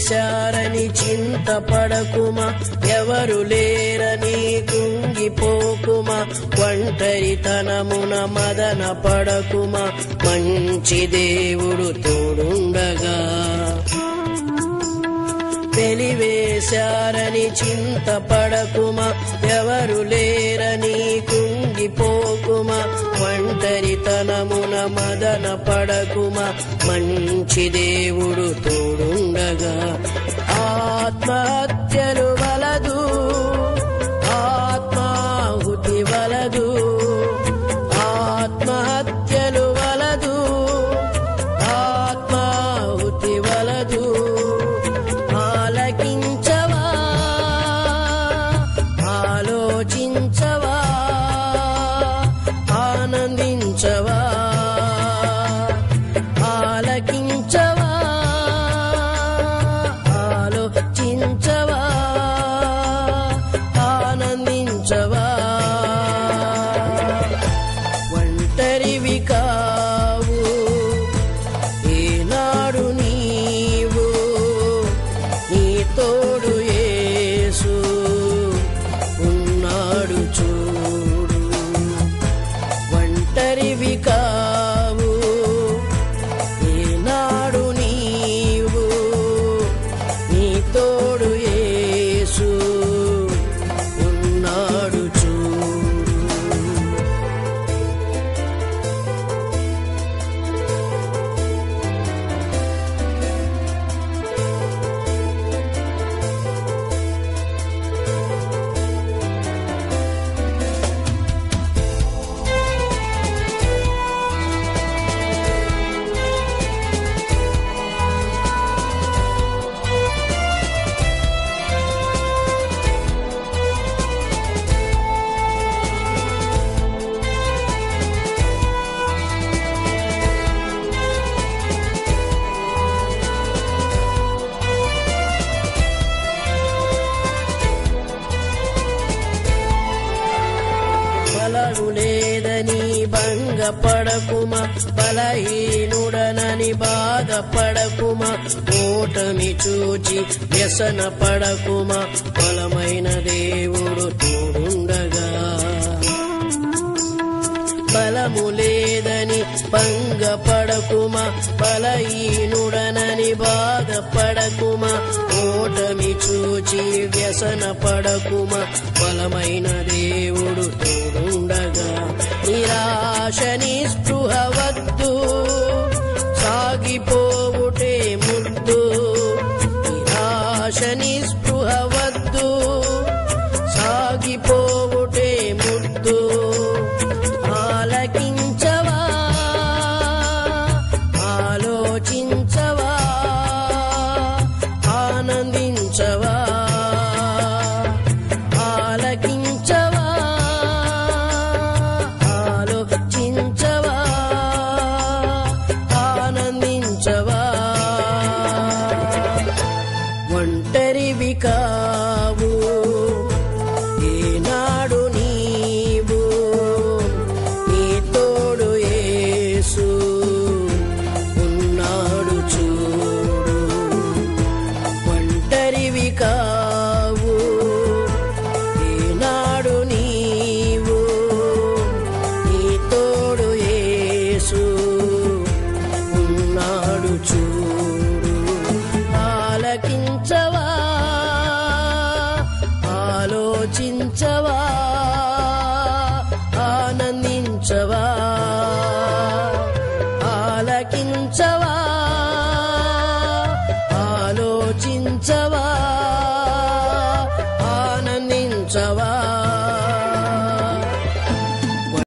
వెలివేశారని చింతపడకుమా ఎవరు లేరని కుంగిపోకుమా ఒంటరితనమున మదన పడకుమా మంచి దేవుడు తోడుండగా వెలివేశారని చింతపడకుమా ఎవరు లేరని కుంగిపోకుమా ఒంటరితనమున మదన పడకుమా మంచి దేవుడు తోడుండగా ఆత్మహత్యలు వలదు ఆత్మాహుతి వలదు ఆత్మహత్యలు వలదు ఆత్మాహుతి వలదు ఆలకించవా ఆలోచించవా ఆనందించవా ఆలకించవా ఆలోచించవా ఆనందించవా ఒంటరివి కావు ఏనాడు నీవు నీ తోడు యేసు ఉన్నాడు చూడు ఒంటరివి కావు ఏనాడు నీవు నీ తోడు యేసు ఉన్నాడు చూడు బలము లేదని భంగపడకుమా బలహీనుడనని బాధపడకుమా ఓటమి చూచి వ్యసన పడకుమా బలమైన దేవుడు తోడుండగా బలము లేదని భంగపడకుమా బలహీనుడనని బాధపడకుమా ఓటమి చూచి వ్యసన పడకుమా బలమైన దేవుడు తోడుండగా నిరాశ నిస్పృహ వద్దు సాగిపోవుటే ముద్దు నిరాశ నిస్పృహ వద్దు సాగిపోవుటే ముద్దు ఆలకించవా ఆలోచించవా ఆనందించవా ఆలకించవా ఆలోచించవా ఆనందించవా ఒంటరివి కావు ఏనాడు నీవు నీ తోడు యేసు ఉన్నాడు చూడు ఒంటరివి కావు ఏనాడు నీవు నీ తోడు యేసు ఉన్నాడు చూడు ఆలకించవా ఆలోచించవా